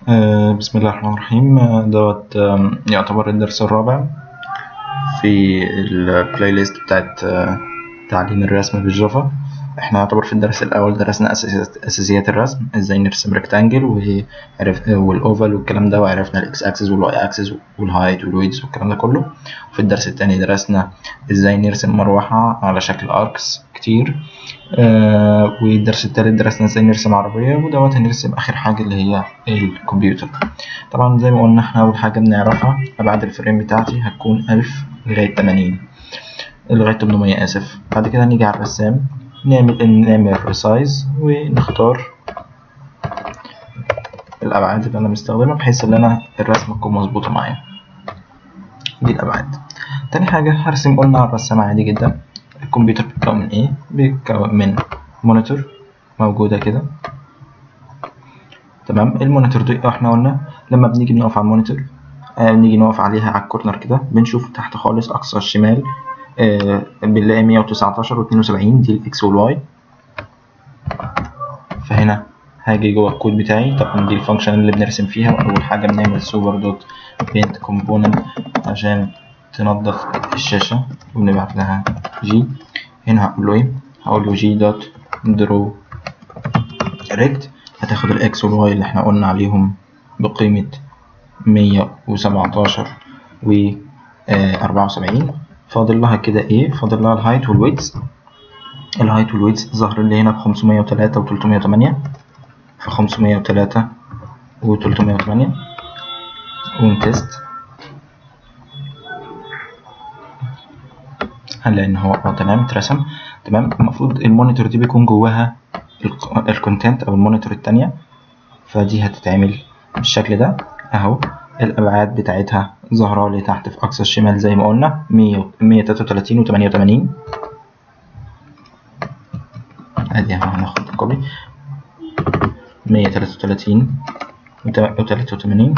آه، بسم الله الرحمن الرحيم آه، دوت آم، يعتبر الدرس الرابع في البلاي ليست بتاعت آه، تعليم الرسم بالجافا احنا يعتبر في الدرس الاول درسنا أساسيات- اساسيات الرسم ازاي نرسم ريكتانجل وعرف والاوفال والكلام ده وعرفنا الاكس اكسس والواي اكسس والهايت والويدز والكلام ده كله في الدرس التاني درسنا ازاي نرسم مروحة على شكل اركس كتير آه والدرس التالت درسنا ازاي نرسم عربية ودوت هنرسم اخر حاجة اللي هي الكمبيوتر طبعا زي ما قلنا احنا اول حاجة بنعرفها ابعاد الفريم بتاعتي هتكون الف لغاية تمانين لغاية تمنمية اسف بعد كده نيجي على الرسام نعمل نعمل ريسايز ونختار الابعاد اللي انا مستخدمها بحيث ان انا الرسمة تكون مظبوطة معايا دي الابعاد تاني حاجة هرسم قلنا على الرسام عادي جدا الكمبيوتر بيتكون من ايه بيتكون من مونيتور موجودة كده تمام المونيتور دي احنا قلنا لما بنيجي نقف على المونيتور آه بنيجي نقف عليها على الكورنر كده بنشوف تحت خالص اقصى الشمال آه بنلاقي 119 و72 دي الاكس والواي فهنا هاجي جوه الكود بتاعي طبعا دي الفانكشن اللي بنرسم فيها واول حاجه بنعمل سوبر دوت بينت كومبوننت عشان تنظف الشاشه وبنبعت لها جي هنا هقول له ايه هقول له جي دوت درو ريكت هتاخد الاكس والواي اللي احنا قلنا عليهم بقيمة مية وسبعتاشر و أربعة وسبعين فاضل لها كده ايه فاضل لها الهايت والويدز الهايت والويدز ظهر لي هنا بخمسمية وتلاتة وتلتمية وتمانية في خمسمية وتلاتة وتلتمية وتمانية ونتست هنلاقي ان هو اه تمام اترسم تمام المفروض المونيتور دي بيكون جواها الكونتنت او المونيتور التانية فدي هتتعمل بالشكل ده اهو الابعاد بتاعتها ظاهرة لي تحت في اقصى الشمال زي ما قلنا مية مية تلاتة وتلاتين وتمانية وتمانين ادي اهو هناخد كوبي مية تلاتة وتلاتين وتلاتة وتمانين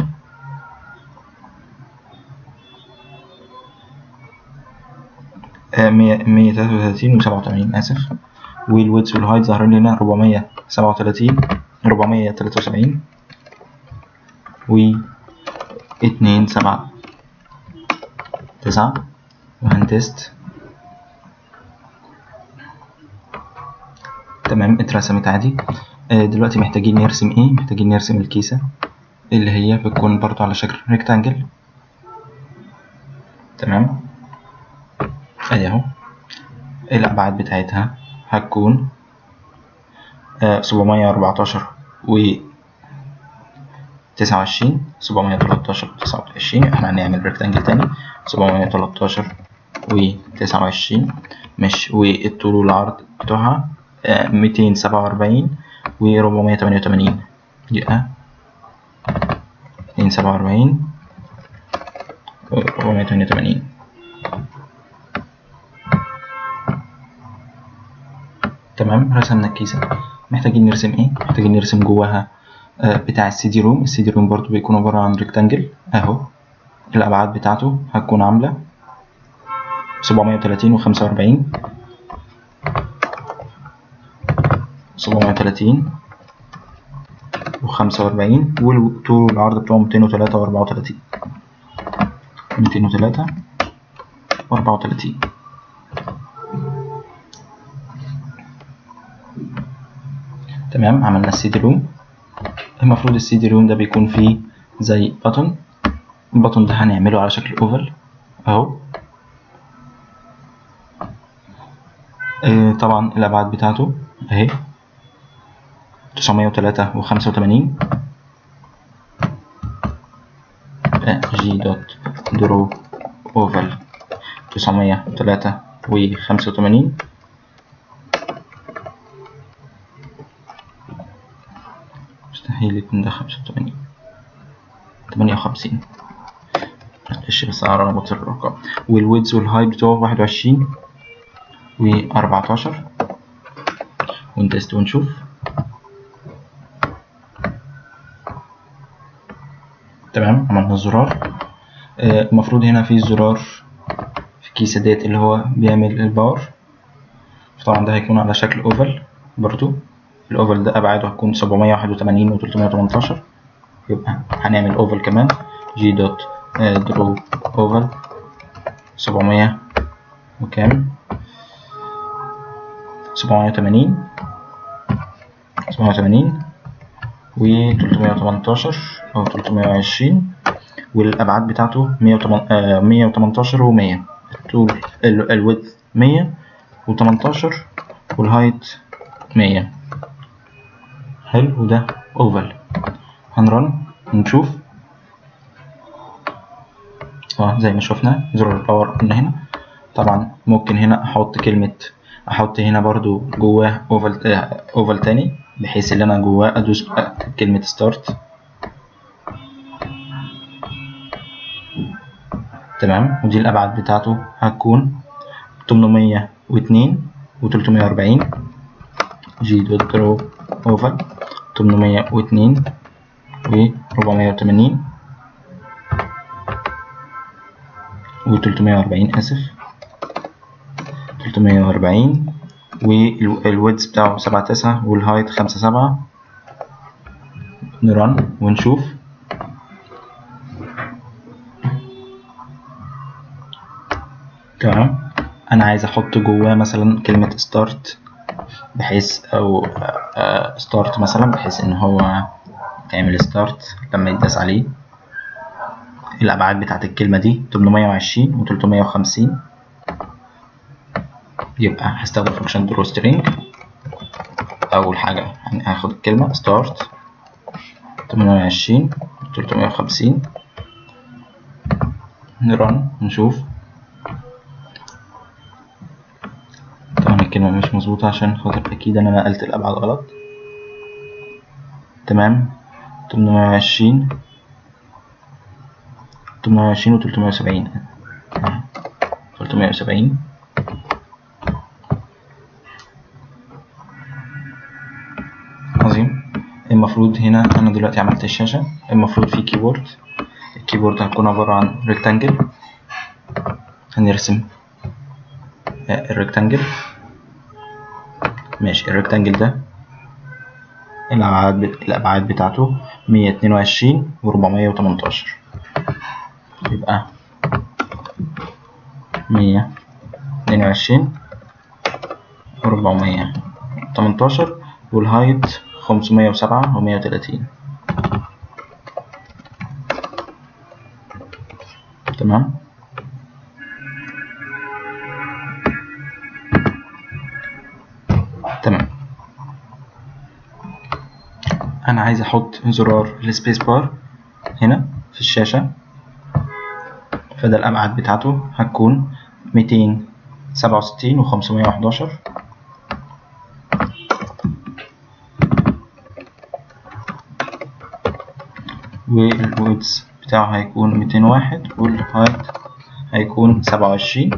مية تلاتة وتلاتين وسبعة وتمانين آسف والويدز والهايت ظاهرين لنا ربعمية سبعة وتلاتين ربعمية تلاتة وسبعين و اتنين سبعة تسعة وهنتست تمام اترسمت عادي آه دلوقتي محتاجين نرسم ايه محتاجين نرسم الكيسة اللي هي بتكون برضو على شكل ريكتانجل تمام ادي اهو الابعاد بتاعتها هتكون سبعمية أربعتاشر و تسعة وعشرين سبعمية تلاتاشر وتسعة وعشرين احنا هنعمل ريكتانجل تاني سبعمية تلاتاشر وتسعة وعشرين مش والطول والعرض بتوعها ميتين سبعة وأربعين وربعمية تمانية وتمانين يبقى ميتين سبعة وأربعين وربعمية تمانية وتمانين تمام رسمنا الكيسة محتاجين نرسم ايه محتاجين نرسم جواها آه بتاع السي دي روم السي دي روم برضو بيكون عبارة عن ريكتانجل اهو الابعاد بتاعته هتكون عاملة سبعمية وتلاتين وخمسة وأربعين سبعمية وتلاتين وخمسة وأربعين والطول والعرض بتوعه ميتين وتلاتة وأربعة وتلاتين ميتين وتلاتة وأربعة وتلاتين تمام عملنا السي دي روم المفروض السي دي روم ده بيكون فيه زي بطن البطن ده هنعمله على شكل اوفل اهو آه طبعا الابعاد بتاعته اهي تسعمية وتلاتة وخمسة وتمانين جي دوت درو اوفل تسعمية وتلاتة وخمسة وتمانين مستحيل يكون ده خمسة وتمانين تمانية وخمسين معلش بس أربط الرقم والويدز والهايت بتوعه واحد وعشرين وأربعتاشر ونتست ونشوف تمام عملنا الزرار المفروض هنا في زرار في الكيسة ديت اللي هو بيعمل الباور طبعا ده هيكون على شكل اوفل برضو الاوفل ده ابعاده هتكون سبعمية واحد وتمانين وتلتمية وتمنتاشر يبقى هنعمل اوفل كمان جي دوت درو اوفل سبعمية وكام سبعمية وتمانين سبعمية وتمانين و تلتمية وتمنتاشر أو تلتمية وعشرين والأبعاد بتاعته مية وتمنتاشر ومية الطول الويدث مية وتمنتاشر والهايت مية حلو وده اوفل هنرن ونشوف اه زي ما شفنا زرار الباور قلنا هنا طبعا ممكن هنا احط كلمة احط هنا برضو جواه اوفل آه اوفل تاني بحيث ان انا جواه ادوس كلمة ستارت تمام ودي الابعاد بتاعته هتكون 802 و 340 جي دوت درو اوفل 802 و 480 و 340 اسف 340 والويدز بتاعه 7 9 والهايت 5 7 نرن ونشوف تمام انا عايز احط جواه مثلا كلمة ستارت بحيث او ستارت مثلا بحيث ان هو يعمل ستارت لما يداس عليه الابعاد بتاعت الكلمة دي 820 و 350 يبقى هستخدم فانكشن درو سترينج اول حاجة هاخد الكلمة ستارت 820 و 350 نرن نشوف طبعا الكلمة مش مظبوطة عشان خاطر أكيد أنا نقلت الأبعاد غلط تمام تمنمية وعشرين تمنمية وعشرين وتلتمية وسبعين تلتمية وسبعين عظيم المفروض هنا أنا دلوقتي عملت الشاشة المفروض في كيبورد الكيبورد هتكون عبارة عن ريكتانجل هنرسم الريكتانجل ماشي الريكتانجل ده الأبعاد الأبعاد بتاعته مية اتنين وعشرين وربعمية وتمنتاشر يبقى مية اتنين وعشرين وربعمية تمنتاشر والهايت خمسمية وسبعة ومية وتلاتين تمام تمام انا عايز احط زرار السبيس بار هنا في الشاشة فده الابعاد بتاعته هتكون ميتين سبعة وستين وخمسمية وحداشر والويدز بتاعه هيكون ميتين واحد والهايت هيكون سبعة وعشرين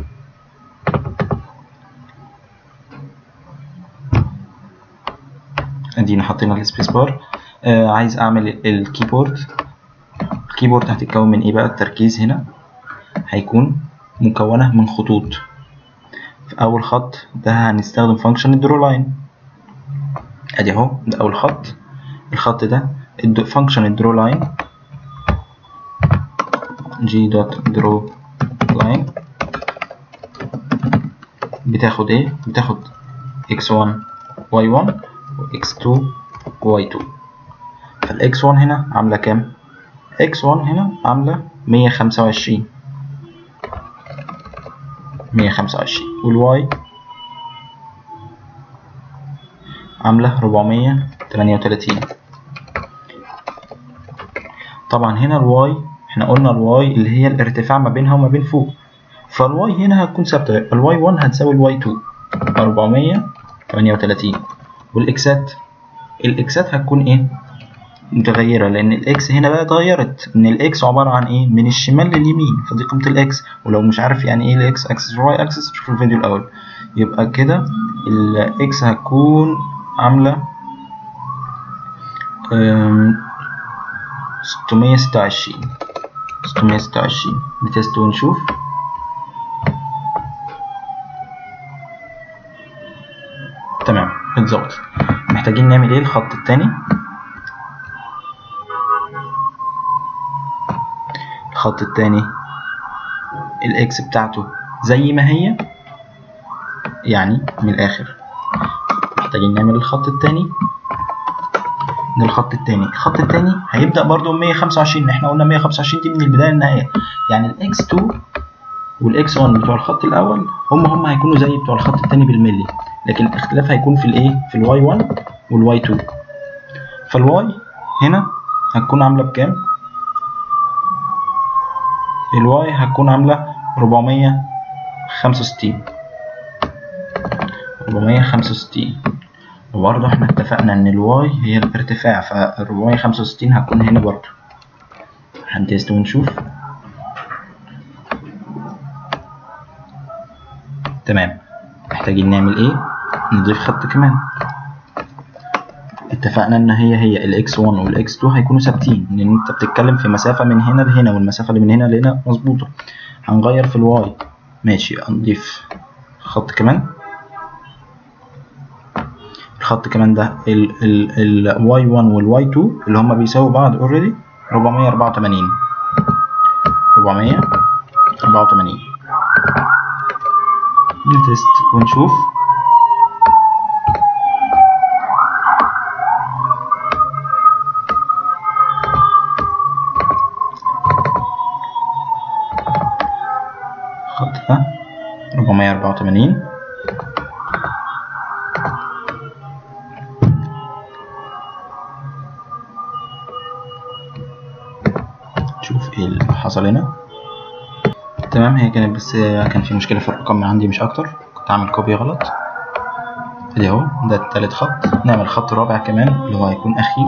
ادينا حطينا السبيس بار آه عايز اعمل الكيبورد الكيبورد هتتكون من ايه بقى التركيز هنا هيكون مكونة من خطوط في اول خط ده هنستخدم فانكشن الدرو لاين ادي اهو ده اول خط الخط ده فانكشن الدرو لاين جي دوت درو لاين بتاخد ايه بتاخد x1 y1 x2 y2 فال x1 هنا عاملة كام؟ x1 هنا عاملة 125 125 والواي عاملة 438 طبعا هنا الواي احنا قلنا الواي اللي هي الارتفاع ما بينها وما بين فوق فالواي هنا هتكون ثابتة الواي 1 هتساوي الواي 2 438 والاكسات الاكسات هتكون ايه متغيرة لأن الإكس هنا بقى اتغيرت إن الإكس عبارة عن إيه؟ من الشمال لليمين فدي قيمة الإكس ولو مش عارف يعني إيه الإكس أكسس والواي أكسس شوف الفيديو الأول يبقى كده الإكس هتكون عاملة ستمية ستة وعشرين ستمية ستة وعشرين نتست ونشوف تمام اتظبط محتاجين نعمل ايه الخط التاني الخط التاني الاكس بتاعته زي ما هي يعني من الاخر محتاجين نعمل الخط التاني ده الخط التاني الخط التاني هيبدأ برضو 125 احنا قلنا 125 دي من البداية للنهاية يعني الاكس 2 والاكس 1 بتوع الخط الاول هم هم هيكونوا زي بتوع الخط التاني بالملي لكن الاختلاف هيكون في الايه في الواي 1 والواي 2 فالواي هنا هتكون عاملة بكام الواي هتكون عاملة 465 465 وبرضه احنا اتفقنا ان الواي هي الارتفاع ف 465 هتكون هنا برضه هنتست ونشوف تمام محتاجين نعمل ايه نضيف خط كمان اتفقنا ان هي هي الاكس 1 والاكس 2 هيكونوا ثابتين لان انت بتتكلم في مسافه من هنا لهنا والمسافه اللي من هنا لهنا مظبوطه هنغير في الواي ماشي هنضيف خط كمان الخط كمان ده ال ال ال y1 وال y2 اللي هما بيساووا بعض already 484 484 نتست ونشوف الخط ده 484 نشوف ايه اللي حصل هنا تمام هي كانت بس كان في مشكلة في الرقم عندي مش أكتر كنت عامل كوبي غلط ادي اهو ده التالت خط نعمل خط رابع كمان اللي هو هيكون أخير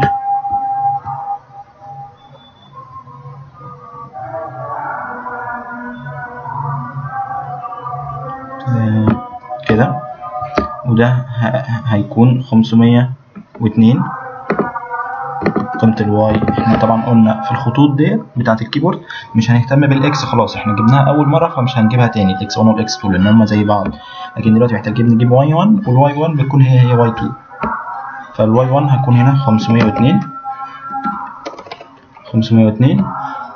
آه، كده وده ه- هيكون خمسمية واتنين قيمة الواي احنا طبعا قلنا في الخطوط ديت بتاعة الكيبورد مش هنهتم بالاكس خلاص احنا جبناها اول مرة فمش هنجيبها تاني الاكس 1 والاكس 2 لان هما زي بعض لكن دلوقتي محتاجين نجيب واي 1 والواي 1 بتكون هي هي واي 2 فالواي 1 هتكون هنا 502 502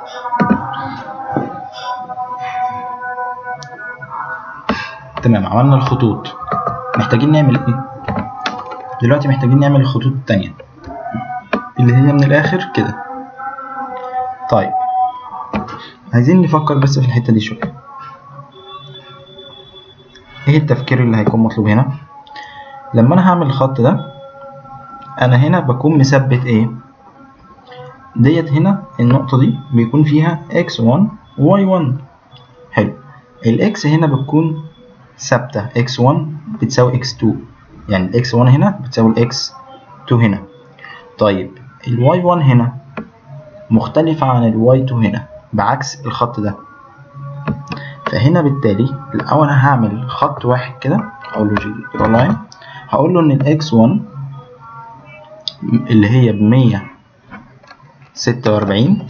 تمام عملنا الخطوط محتاجين نعمل ايه دلوقتي محتاجين نعمل الخطوط التانية اللي هي من الاخر كده طيب عايزين نفكر بس في الحتة دي شوية ايه التفكير اللي هيكون مطلوب هنا لما انا هعمل الخط ده انا هنا بكون مثبت ايه ديت هنا النقطة دي بيكون فيها x1 y1 حلو الاكس هنا بتكون ثابتة x1 بتساوي x2 يعني الاكس 1 هنا بتساوي الاكس 2 هنا طيب الواي 1 هنا مختلفة عن الواي 2 هنا بعكس الخط ده فهنا بالتالي الأول أنا هعمل خط واحد كده أقول له جي لاين هقول له إن الإكس 1 اللي هي بمية ستة وأربعين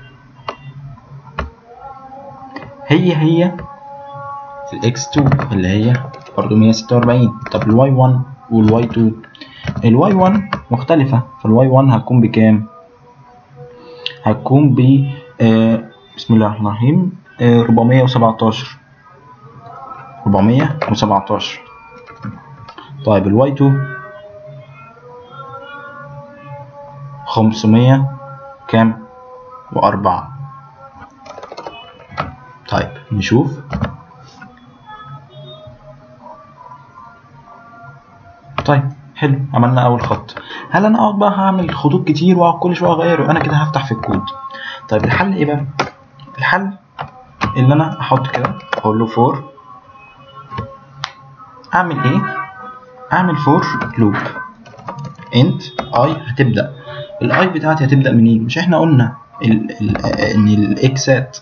هي هي الإكس 2 اللي هي برضه مية ستة وأربعين طب الواي 1 والواي 2 الواي 1 مختلفة فالواي 1 هتكون بكام؟ هتكون ب آه بسم الله الرحمن الرحيم آه 417 417 طيب الواي 2 500 كام؟ وأربعة طيب نشوف طيب حلو عملنا اول خط هل انا اقعد بقى هعمل خطوط كتير واقعد كل شويه اغيره انا كده هفتح في الكود طيب الحل ايه بقى الحل اللي انا احط كده اقول له فور اعمل ايه اعمل فور لوب انت اي هتبدا الاي بتاعتي هتبدا منين مش احنا قلنا ال ال ان الاكسات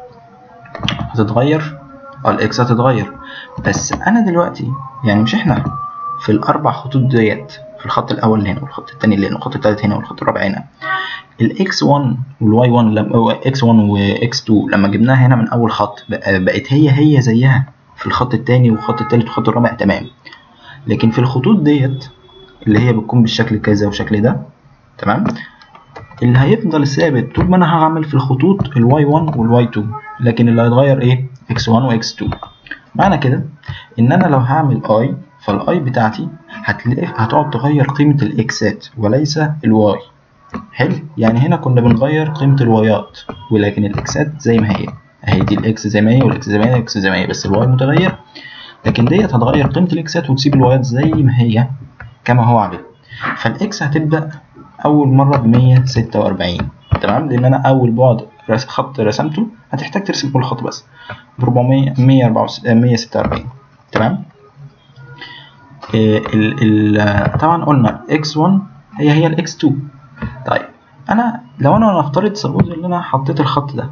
هتتغير اه الاكس هتتغير بس انا دلوقتي يعني مش احنا في الاربع خطوط ديت في الخط الاول هنا والخط الثاني اللي هنا والخط الثالث هنا والخط الرابع هنا الاكس 1 والواي 1 لما اكس 1 واكس 2 لما جبناها هنا من اول خط بقت هي هي زيها في الخط الثاني والخط الثالث والخط الرابع تمام لكن في الخطوط ديت اللي هي بتكون بالشكل كذا والشكل ده تمام اللي هيفضل ثابت طول ما انا هعمل في الخطوط الواي 1 والواي 2 لكن اللي هيتغير ايه اكس 1 واكس 2 معنى كده ان انا لو هعمل اي فالاي بتاعتي هتلاقي هتقعد تغير قيمة الاكسات وليس الواي حلو يعني هنا كنا بنغير قيمة الوايات ولكن الاكسات زي ما هي اهي دي الاكس زي ما هي والاكس زي ما هي والاكس زي ما هي بس الواي متغير لكن ديت هتغير قيمة الاكسات وتسيب الوايات زي ما هي كما هو عليه فالاكس هتبدأ أول مرة بمية ستة وأربعين تمام لأن أنا أول بعد رس- خط رسمته هتحتاج ترسم كل خط بس بربعمية مية أربعة مية ستة وأربعين تمام إيه ال ال طبعا قلنا x1 هي هي ال x2 طيب أنا لو أنا نفترض سبوز إن أنا حطيت الخط ده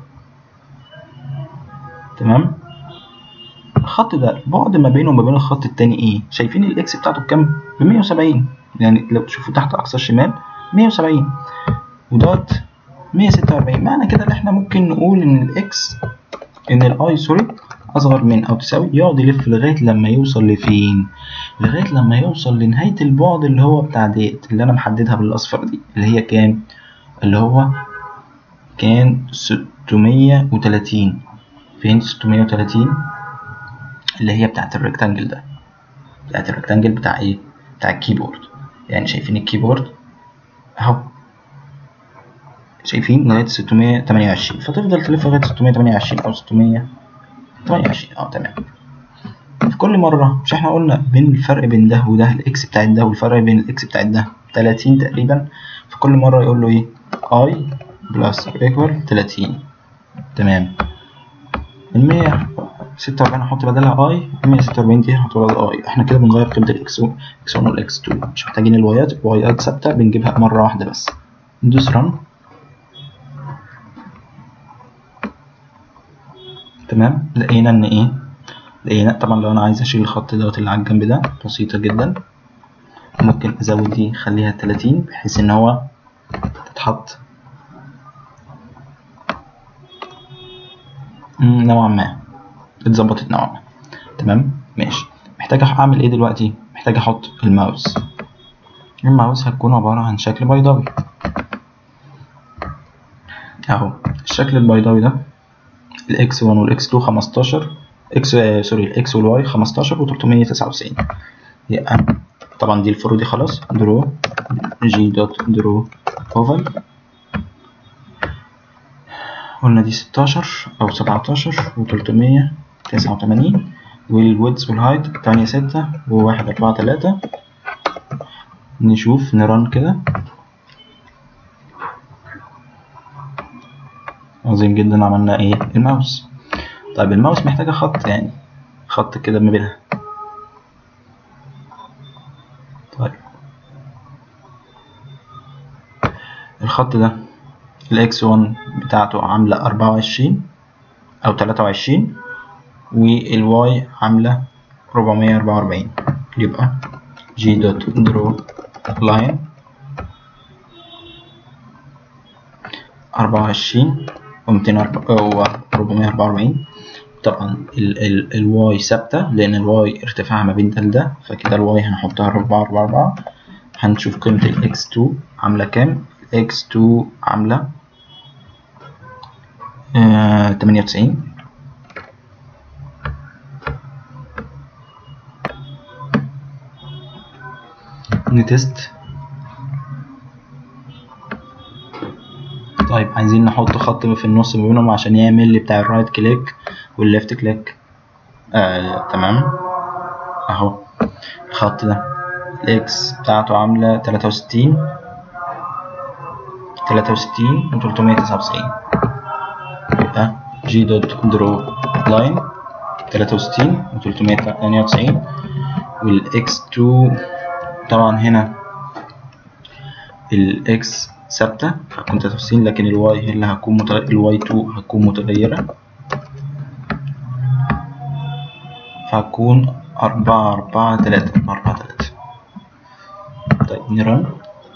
تمام الخط ده البعد ما بينه وما بين الخط التاني ايه شايفين الاكس بتاعته بكام ب 170 يعني لو تشوفوا تحت اقصى الشمال 170 ودوت 146 معنى كده ان احنا ممكن نقول ان الاكس ان الاي سوري اصغر من او تساوي يقعد يلف لغايه لما يوصل لفين لغايه لما يوصل لنهايه البعد اللي هو بتاع ديت اللي انا محددها بالاصفر دي اللي هي كام اللي هو كان 630 فين 630 اللي هي بتاعت الريكتانجل ده بتاعت الريكتانجل بتاع ايه بتاع الكيبورد يعني شايفين الكيبورد اهو شايفين لغاية 628 فتفضل تلف لغاية 628 أو 628 اه تمام في كل مرة مش احنا قلنا بين الفرق بين ده وده الإكس بتاع ده والفرق بين الإكس بتاع ده 30 تقريبا في كل مرة يقول له إيه I بلس equal 30 تمام ال 146 هحط بدلها اي 146 دي هحط بدلها اي احنا كده بنغير قيمة الاكس 1 اكس 1 والاكس 2 مش محتاجين الوايات الوايات ثابتة بنجيبها مرة واحدة بس ندوس رن تمام لقينا ان ايه لقينا طبعا لو انا عايز اشيل الخط دوت اللي على الجنب ده بسيطة جدا ممكن ازود دي خليها 30 بحيث ان هو تتحط مم، نوعا ما اتظبطت نوعا ما تمام ماشي محتاج اعمل ايه دلوقتي محتاج احط الماوس الماوس هتكون عبارة عن شكل بيضاوي اهو الشكل البيضاوي ده الاكس 1 والاكس 2 15 اكس آه سوري الاكس والواي 15 و399 يبقى طبعا دي الفرو دي خلاص درو جي دوت درو اوفل قلنا دي 16 او 17 و389 والويدز والهايت 8 6 و1 4 3 نشوف نرن كده عظيم جدا عملنا ايه الماوس طيب الماوس محتاجة خط يعني خط كده ما بينها طيب الخط ده الاكس 1 بتاعته عاملة أربعة وعشرين أو تلاتة وعشرين والواي عاملة ربعمية أربعة وأربعين يبقى جي دوت درو لاين أربعة وعشرين ومتين وربعمية أربعة وأربعين طبعا ال ال الواي ثابتة لأن الواي ارتفاعها ما بين ده لده فكده الواي هنحطها أربعة أربعة أربعة هنشوف قيمة الإكس تو عاملة كام الإكس تو عاملة تمانية وتسعين نتست طيب عايزين نحط خط في النص ما بينهم عشان يعمل لي بتاع الرايت كليك والليفت كليك آه تمام اهو الخط ده الاكس بتاعته عاملة تلاتة وستين تلاتة وستين وتلتمية تسعة وتسعين يبقى جي دوت درو لاين تلاتة وستين وتلتمية تمانية وتسعين والاكس تو طبعا هنا الاكس ثابتة هتكون تلاتة وستين لكن الواي هي اللي هتكون متغيرة الواي تو هتكون متغيرة فهتكون أربعة أربعة تلاتة أربعة تلاتة طيب نرن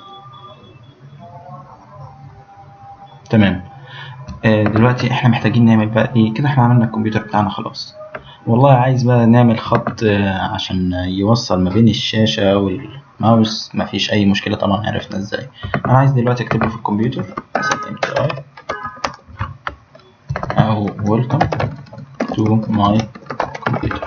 تمام آه دلوقتي احنا محتاجين نعمل بقى ايه كده احنا عملنا الكمبيوتر بتاعنا خلاص والله عايز بقى نعمل خط آه عشان يوصل ما بين الشاشة وال ماوس مفيش اي مشكله طبعا عرفنا ازاي انا عايز دلوقتي اكتب له في الكمبيوتر مثلا MTI او welcome to my computer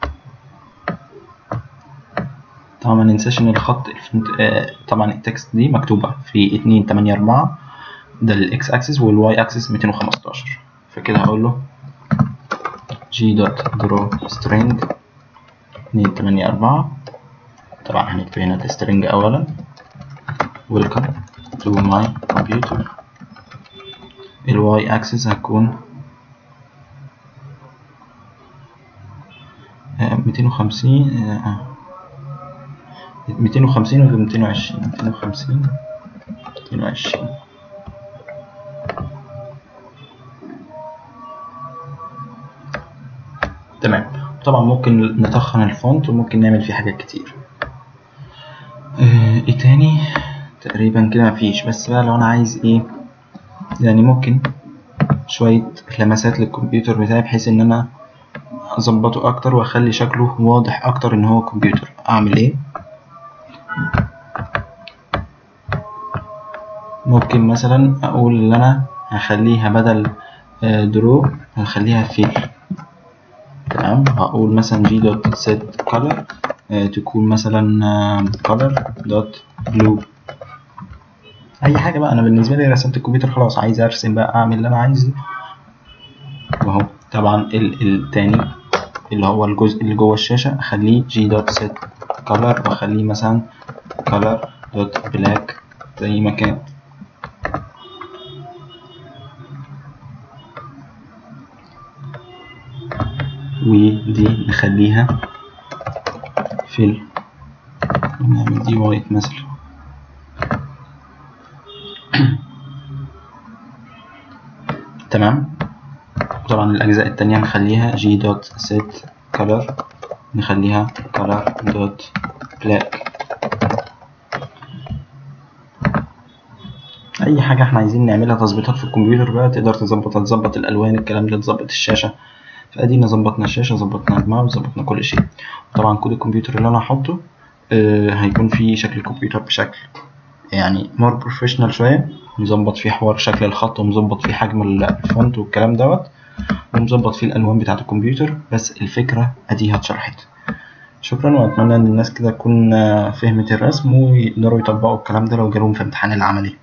طبعا ما ننساش ان الخط الفنت... آه طبعا التكست دي مكتوبه في اتنين تمانية أربعة ده الاكس اكسس والواي اكسس ميتين وخمستاشر فكده هقول له g dot draw string اتنين تمانية أربعة طبعا هنكتب هنا السترنج أولا welcome to my computer الواي اكسس هتكون ميتين وخمسين ميتين وخمسين ولا ميتين وعشرين ميتين وخمسين ميتين وعشرين تمام طبعا ممكن نتخن الفونت وممكن نعمل فيه حاجات كتير ايه تاني تقريبا كده مفيش بس بقى لو انا عايز ايه يعني ممكن شوية لمسات للكمبيوتر بتاعي بحيث ان انا اظبطه اكتر واخلي شكله واضح اكتر ان هو كمبيوتر اعمل ايه ممكن مثلا اقول ان انا هخليها بدل درو هخليها فيل تمام هقول مثلا g dot set color تكون مثلا color dot blue اي حاجه بقى انا بالنسبه لي رسمت الكمبيوتر خلاص عايز ارسم بقى اعمل اللي انا عايزه وهو طبعا ال التاني اللي هو الجزء اللي جوه الشاشه اخليه g dot set color واخليه مثلا color dot black زي ما كان ودي نخليها فيل نعمل دي وايت مثلا تمام طبعا الأجزاء التانية نخليها g dot set color نخليها color dot black أي حاجة احنا عايزين نعملها تظبيطات في الكمبيوتر بقى تقدر تظبطها تظبط الألوان الكلام ده تظبط الشاشة فأدينا ظبطنا الشاشة ظبطنا الماوس ظبطنا كل شيء طبعا كود الكمبيوتر اللي أنا هحطه آه هيكون فيه شكل الكمبيوتر بشكل يعني مور بروفيشنال شوية مظبط فيه حوار شكل الخط ومظبط فيه حجم الفونت والكلام دوت ومظبط فيه الألوان بتاعة الكمبيوتر بس الفكرة أديها اتشرحت شكرا وأتمنى إن الناس كده تكون فهمت الرسم ويقدروا يطبقوا الكلام ده لو جالهم في امتحان العملي